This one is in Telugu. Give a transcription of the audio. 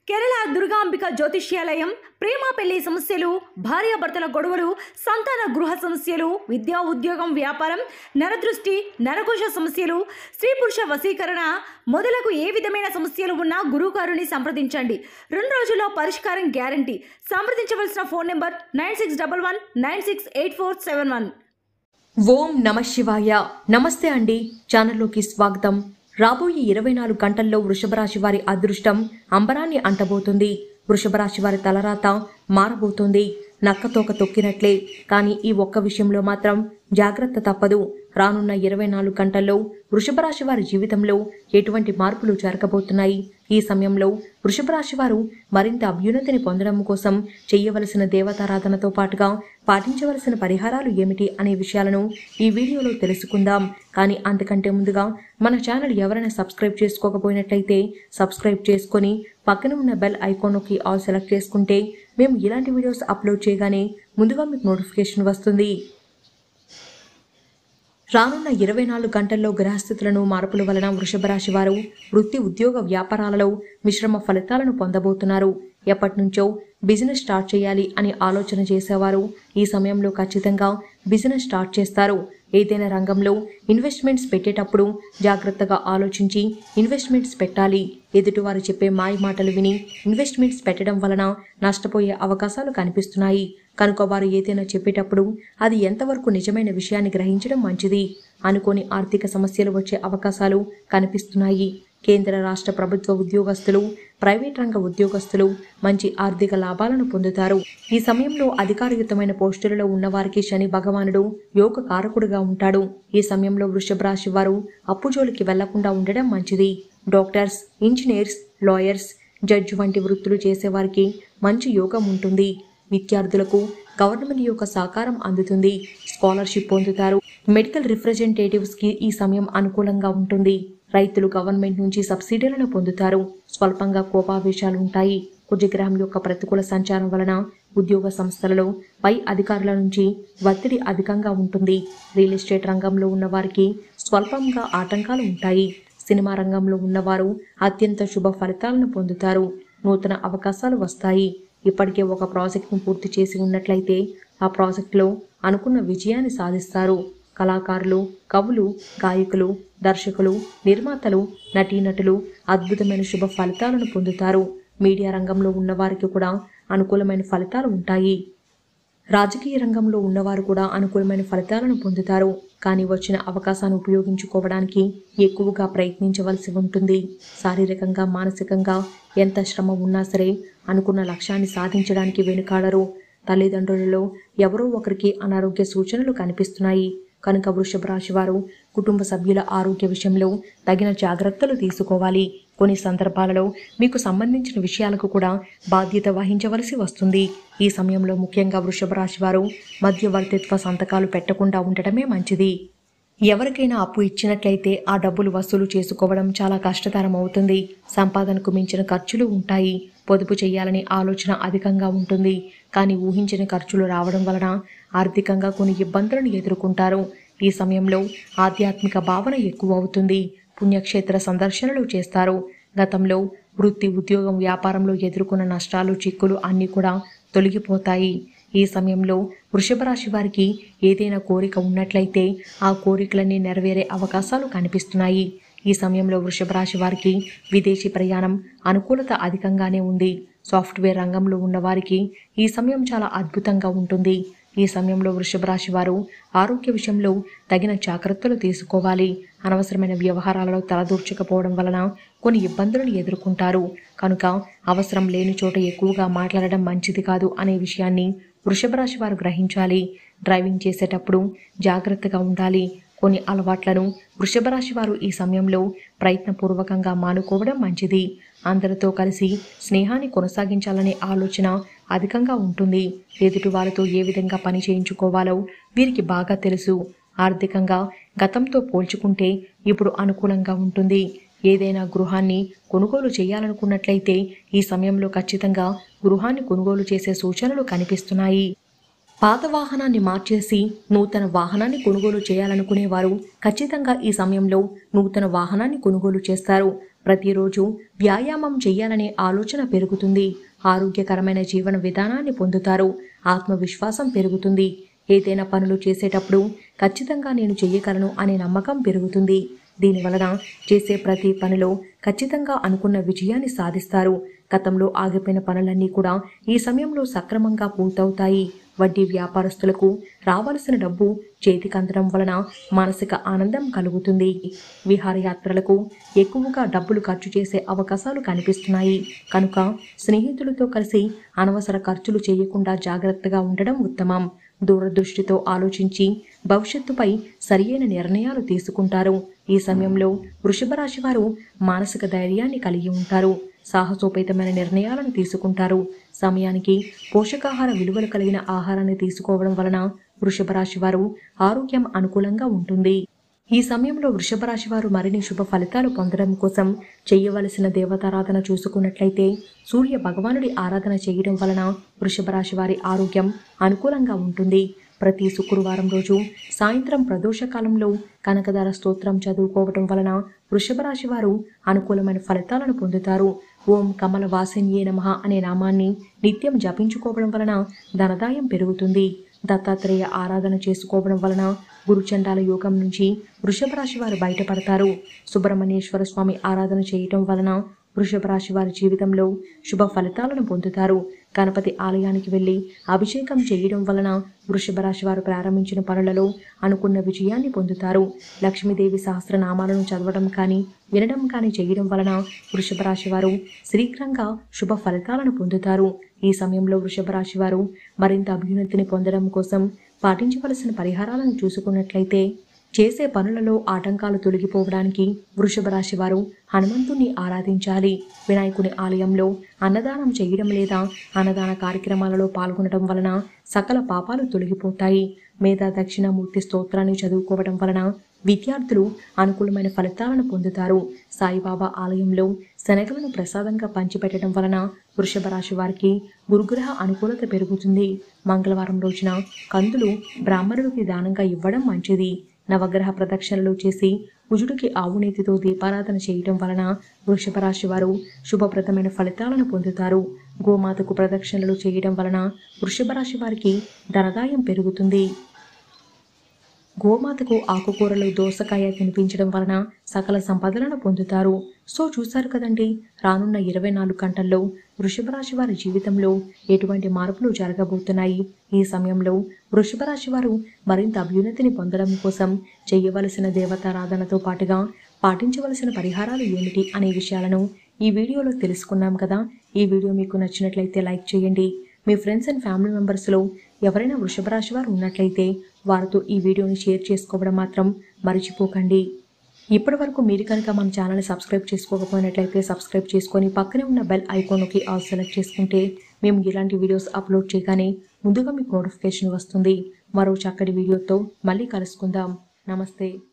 కేరళ దుర్గాంబిక జ్యోతిష్యాలయం ప్రేమ పెళ్లి సమస్యలు భార్యాభర్తల గొడవలు సంతాన గృహ సమస్యలు విద్యా ఉద్యోగం వ్యాపారం నరదృష్టి నరకోశ సమస్యలు స్త్రీ పురుష వశీకరణ మొదలగు ఏ విధమైన సమస్యలు ఉన్నా గురువుగారుని సంప్రదించండి రెండు రోజుల్లో పరిష్కారం గ్యారంటీ సంప్రదించవలసిన phone number nine six double one nine six eight four seven one ఓం నమ శివాయ నమస్తే అండి ఛానల్లోకి స్వాగతం రాబోయే ఇరవై నాలుగు గంటల్లో వృషభ రాశి వారి అదృష్టం అంబరాన్ని అంటబోతుంది వృషభ రాశి వారి తలరాత మారబోతుంది నక్కతోక తొక్కినట్లే కానీ ఈ ఒక్క విషయంలో మాత్రం జాగ్రత్త తప్పదు రానున్న ఇరవై నాలుగు గంటల్లో వృషభ రాశి వారి జీవితంలో ఎటువంటి మార్పులు జరగబోతున్నాయి ఈ సమయంలో వృషభ రాశి వారు మరింత అభ్యున్నతిని పొందడం కోసం చేయవలసిన దేవతారాధనతో పాటుగా పాటించవలసిన పరిహారాలు ఏమిటి అనే విషయాలను ఈ వీడియోలో తెలుసుకుందాం కానీ అంతకంటే ముందుగా మన ఛానల్ ఎవరైనా సబ్స్క్రైబ్ చేసుకోకపోయినట్లయితే సబ్స్క్రైబ్ చేసుకొని పక్కన ఉన్న బెల్ ఐకాన్కి ఆల్ సెలెక్ట్ చేసుకుంటే మేము ఇలాంటి వీడియోస్ అప్లోడ్ చేయగానే ముందుగా మీకు నోటిఫికేషన్ వస్తుంది రానున్న ఇరవై నాలుగు గంటల్లో గ్రహస్థితులను మార్పుల వలన వృషభ రాశి వారు వృత్తి ఉద్యోగ వ్యాపారాలలో మిశ్రమ ఫలితాలను పొందబోతున్నారు ఎప్పటి నుంచో బిజినెస్ స్టార్ట్ చేయాలి అని ఆలోచన చేసేవారు ఈ సమయంలో ఖచ్చితంగా బిజినెస్ స్టార్ట్ చేస్తారు ఏదైనా రంగంలో ఇన్వెస్ట్మెంట్స్ పెట్టేటప్పుడు జాగ్రత్తగా ఆలోచించి ఇన్వెస్ట్మెంట్స్ పెట్టాలి ఎదుటివారు చెప్పే మాయ మాటలు విని ఇన్వెస్ట్మెంట్స్ పెట్టడం వలన నష్టపోయే అవకాశాలు కనిపిస్తున్నాయి కనుక వారు ఏదైనా చెప్పేటప్పుడు అది ఎంతవరకు నిజమైన విషయాన్ని గ్రహించడం మంచిది అనుకోని ఆర్థిక సమస్యలు వచ్చే అవకాశాలు కనిపిస్తున్నాయి కేంద్ర రాష్ట్ర ప్రభుత్వ ఉద్యోగస్తులు ప్రైవేట్ రంగ ఉద్యోగస్తులు మంచి ఆర్థిక లాభాలను పొందుతారు ఈ సమయంలో అధికారయుతమైన పోస్టులలో ఉన్నవారికి శని భగవానుడు యోగ కారకుడుగా ఉంటాడు ఈ సమయంలో వృషభ రాశి వారు అప్పుజోలికి వెళ్లకుండా ఉండడం మంచిది డాక్టర్స్ ఇంజనీర్స్ లాయర్స్ జడ్జి వంటి వృత్తులు చేసేవారికి మంచి యోగం ఉంటుంది విద్యార్థులకు గవర్నమెంట్ యొక్క సహకారం అందుతుంది స్కాలర్షిప్ పొందుతారు మెడికల్ రిప్రజెంటేటివ్స్ కి ఈ సమయం అనుకూలంగా ఉంటుంది రైతులు గవర్నమెంట్ నుంచి సబ్సిడీలను పొందుతారు స్వల్పంగా కోపావేశాలు ఉంటాయి కుజగ్రహం యొక్క ప్రతికూల సంచారం వలన ఉద్యోగ సంస్థలలో పై అధికారుల నుంచి ఒత్తిడి అధికంగా ఉంటుంది రియల్ ఎస్టేట్ రంగంలో ఉన్న వారికి స్వల్పంగా ఆటంకాలు ఉంటాయి సినిమా రంగంలో ఉన్నవారు అత్యంత శుభ ఫలితాలను పొందుతారు నూతన అవకాశాలు వస్తాయి ఇప్పటికే ఒక ప్రాజెక్ట్ను పూర్తి చేసి ఉన్నట్లయితే ఆ ప్రాజెక్టులో అనుకున్న విజయాన్ని సాధిస్తారు కళాకారులు కవులు గాయకులు దర్శకులు నిర్మాతలు నటీనటులు అద్భుతమైన శుభ ఫలితాలను పొందుతారు మీడియా రంగంలో ఉన్నవారికి కూడా అనుకూలమైన ఫలితాలు ఉంటాయి రాజకీయ రంగంలో ఉన్నవారు కూడా అనుకూలమైన ఫలితాలను పొందుతారు కానీ వచ్చిన అవకాశాన్ని ఉపయోగించుకోవడానికి ఎక్కువగా ప్రయత్నించవలసి ఉంటుంది శారీరకంగా మానసికంగా ఎంత శ్రమ ఉన్నా సరే అనుకున్న లక్ష్యాన్ని సాధించడానికి వెనుకాడరు తల్లిదండ్రులలో ఎవరో ఒకరికి అనారోగ్య సూచనలు కనిపిస్తున్నాయి కనుక వృషభ రాశి వారు కుటుంబ సభ్యుల ఆరోగ్య విషయంలో తగిన జాగ్రత్తలు తీసుకోవాలి కొన్ని సందర్భాలలో మీకు సంబంధించిన విషయాలకు కూడా బాధ్యత వహించవలసి వస్తుంది ఈ సమయంలో ముఖ్యంగా వృషభ రాశి వారు మధ్యవర్తిత్వ సంతకాలు పెట్టకుండా ఉండటమే మంచిది ఎవరికైనా అప్పు ఇచ్చినట్లయితే ఆ డబ్బులు వసూలు చేసుకోవడం చాలా కష్టతరం అవుతుంది సంపాదనకు మించిన ఖర్చులు ఉంటాయి పొదుపు చేయాలనే ఆలోచన అధికంగా ఉంటుంది కానీ ఊహించిన ఖర్చులు రావడం వలన ఆర్థికంగా కొన్ని ఇబ్బందులను ఎదుర్కొంటారు ఈ సమయంలో ఆధ్యాత్మిక భావన ఎక్కువ అవుతుంది పుణ్యక్షేత్ర సందర్శనలు చేస్తారు గతంలో వృత్తి ఉద్యోగం వ్యాపారంలో ఎదుర్కొన్న నష్టాలు చిక్కులు అన్నీ కూడా తొలగిపోతాయి ఈ సమయంలో వృషభ రాశి వారికి ఏదైనా కోరిక ఉన్నట్లయితే ఆ కోరికలన్నీ నెరవేరే అవకాశాలు కనిపిస్తున్నాయి ఈ సమయంలో వృషభ రాశి వారికి విదేశీ ప్రయాణం అనుకూలత అధికంగానే ఉంది సాఫ్ట్వేర్ రంగంలో ఉన్న వారికి ఈ సమయం చాలా అద్భుతంగా ఉంటుంది ఈ సమయంలో వృషభ రాశి వారు ఆరోగ్య విషయంలో తగిన జాగ్రత్తలు తీసుకోవాలి అనవసరమైన వ్యవహారాలలో తలదూర్చకపోవడం వలన కొన్ని ఇబ్బందులను ఎదుర్కొంటారు కనుక అవసరం లేని చోట ఎక్కువగా మాట్లాడడం మంచిది కాదు అనే విషయాన్ని వృషభ రాశి వారు గ్రహించాలి డ్రైవింగ్ చేసేటప్పుడు జాగ్రత్తగా ఉండాలి కొన్ని అలవాట్లను వృషభ రాశి వారు ఈ సమయంలో ప్రయత్నపూర్వకంగా మానుకోవడం మంచిది అందరితో కలిసి స్నేహాన్ని కొనసాగించాలనే ఆలోచన అధికంగా ఉంటుంది ఎదుటి వారితో ఏ విధంగా పని చేయించుకోవాలో వీరికి బాగా తెలుసు ఆర్థికంగా గతంతో పోల్చుకుంటే ఇప్పుడు అనుకూలంగా ఉంటుంది ఏదైనా గృహాన్ని కొనుగోలు చేయాలనుకున్నట్లయితే ఈ సమయంలో ఖచ్చితంగా గృహాన్ని కొనుగోలు చేసే సూచనలు కనిపిస్తున్నాయి పాత వాహనాన్ని మార్చేసి నూతన వాహనాన్ని కొనుగోలు చేయాలనుకునేవారు ఖచ్చితంగా ఈ సమయంలో నూతన వాహనాన్ని కొనుగోలు చేస్తారు ప్రతిరోజు వ్యాయామం చేయాలనే ఆలోచన పెరుగుతుంది ఆరోగ్యకరమైన జీవన విధానాన్ని పొందుతారు ఆత్మవిశ్వాసం పెరుగుతుంది ఏదైనా పనులు చేసేటప్పుడు ఖచ్చితంగా నేను చెయ్యగలను అనే నమ్మకం పెరుగుతుంది దీనివలన చేసే ప్రతి పనిలో ఖచ్చితంగా అనుకున్న విజయాన్ని సాధిస్తారు గతంలో ఆగిపోయిన పనులన్నీ కూడా ఈ సమయంలో సక్రమంగా పూర్తవుతాయి వడ్డీ వ్యాపారస్తులకు రావాల్సిన డబ్బు చేతికి అందడం వలన మానసిక ఆనందం కలుగుతుంది విహారయాత్రలకు ఎక్కువగా డబ్బులు ఖర్చు చేసే అవకాశాలు కనిపిస్తున్నాయి కనుక స్నేహితులతో కలిసి అనవసర ఖర్చులు చేయకుండా జాగ్రత్తగా ఉండడం ఉత్తమం దూరదృష్టితో ఆలోచించి భవిష్యత్తుపై సరియైన నిర్ణయాలు తీసుకుంటారు ఈ సమయంలో వృషభ రాశి వారు మానసిక ధైర్యాన్ని కలిగి ఉంటారు సాహసోపేతమైన నిర్ణయాలను తీసుకుంటారు సమయానికి పోషకాహార విలువలు కలిగిన ఆహారాన్ని తీసుకోవడం వలన వృషభ రాశి వారు ఆరోగ్యం అనుకూలంగా ఉంటుంది ఈ సమయంలో వృషభ రాశి వారు మరిన్ని శుభ ఫలితాలు పొందడం కోసం చేయవలసిన దేవతారాధన చూసుకున్నట్లయితే సూర్య భగవానుడి ఆరాధన చేయడం వలన వృషభ రాశి వారి ఆరోగ్యం అనుకూలంగా ఉంటుంది ప్రతి శుక్రవారం రోజు సాయంత్రం ప్రదోషకాలంలో కనకదార స్తోత్రం చదువుకోవటం వలన వృషభ రాశి వారు అనుకూలమైన ఫలితాలను పొందుతారు ఓం కమల వాసిన్యే నమః అనే నామాన్ని నిత్యం జపించుకోవడం వలన ధనదాయం పెరుగుతుంది దత్తాత్రేయ ఆరాధన చేసుకోవడం వలన గురుచండాల యోగం నుంచి వృషభ రాశి వారు బయటపడతారు సుబ్రహ్మణ్యేశ్వర స్వామి ఆరాధన చేయటం వలన వృషభ రాశి వారి జీవితంలో శుభ ఫలితాలను పొందుతారు గణపతి ఆలయానికి వెళ్ళి అభిషేకం చేయడం వలన వృషభ రాశి వారు ప్రారంభించిన పనులలో అనుకున్న విజయాన్ని పొందుతారు లక్ష్మీదేవి సహస్రనామాలను చదవడం కానీ వినడం కానీ చేయడం వలన వృషభ రాశి వారు శీఘ్రంగా శుభ ఫలితాలను పొందుతారు ఈ సమయంలో వృషభ రాశి వారు మరింత అభ్యున్నతిని పొందడం కోసం పాటించవలసిన పరిహారాలను చూసుకున్నట్లయితే చేసే పనులలో ఆటంకాలు తొలగిపోవడానికి వృషభ రాశి వారు హనుమంతుణ్ణి ఆరాధించాలి వినాయకుని ఆలయంలో అన్నదానం చేయడం లేదా అన్నదాన కార్యక్రమాలలో పాల్గొనడం వలన సకల పాపాలు తొలగిపోతాయి మేధా దక్షిణామూర్తి స్తోత్రాన్ని చదువుకోవడం వలన విద్యార్థులు అనుకూలమైన ఫలితాలను పొందుతారు సాయిబాబా ఆలయంలో శనగలను ప్రసాదంగా పంచిపెట్టడం వలన వృషభ రాశి వారికి గురుగ్రహ అనుకూలత పెరుగుతుంది మంగళవారం రోజున కందులు బ్రాహ్మణుడికి దానంగా ఇవ్వడం మంచిది నవగ్రహ ప్రదక్షిణలు చేసి కుజుడికి ఆవునేతితో దీపారాధన చేయటం వలన వృషభ రాశి వారు శుభప్రదమైన ఫలితాలను పొందుతారు గోమాతకు ప్రదక్షిణలు చేయడం వలన వృషభ రాశి వారికి ధనదాయం పెరుగుతుంది గోమాతకు ఆకుకూరలు దోసకాయ తినిపించడం వలన సకల సంపదలను పొందుతారు సో చూశారు కదండి రానున్న ఇరవై నాలుగు గంటల్లో వృషభ రాశి వారి జీవితంలో ఎటువంటి మార్పులు జరగబోతున్నాయి ఈ సమయంలో వృషభ రాశి వారు మరింత అభ్యున్నతిని పొందడం కోసం చేయవలసిన దేవతారాధనతో పాటుగా పాటించవలసిన పరిహారాలు ఏమిటి అనే విషయాలను ఈ వీడియోలో తెలుసుకున్నాం కదా ఈ వీడియో మీకు నచ్చినట్లయితే లైక్ చేయండి మీ ఫ్రెండ్స్ అండ్ ఫ్యామిలీ మెంబర్స్లో ఎవరైనా వృషభ రాశి వారు ఉన్నట్లయితే వారితో ఈ వీడియోని షేర్ చేసుకోవడం మాత్రం మర్చిపోకండి ఇప్పటి వరకు మీరు కనుక మన ఛానల్ని సబ్స్క్రైబ్ చేసుకోకపోయినట్లయితే సబ్స్క్రైబ్ చేసుకొని పక్కనే ఉన్న బెల్ ఐకాన్కి ఆల్ సెలెక్ట్ చేసుకుంటే మేము ఇలాంటి వీడియోస్ అప్లోడ్ చేయగానే ముందుగా మీకు నోటిఫికేషన్ వస్తుంది మరో చక్కటి వీడియోతో మళ్ళీ కలుసుకుందాం నమస్తే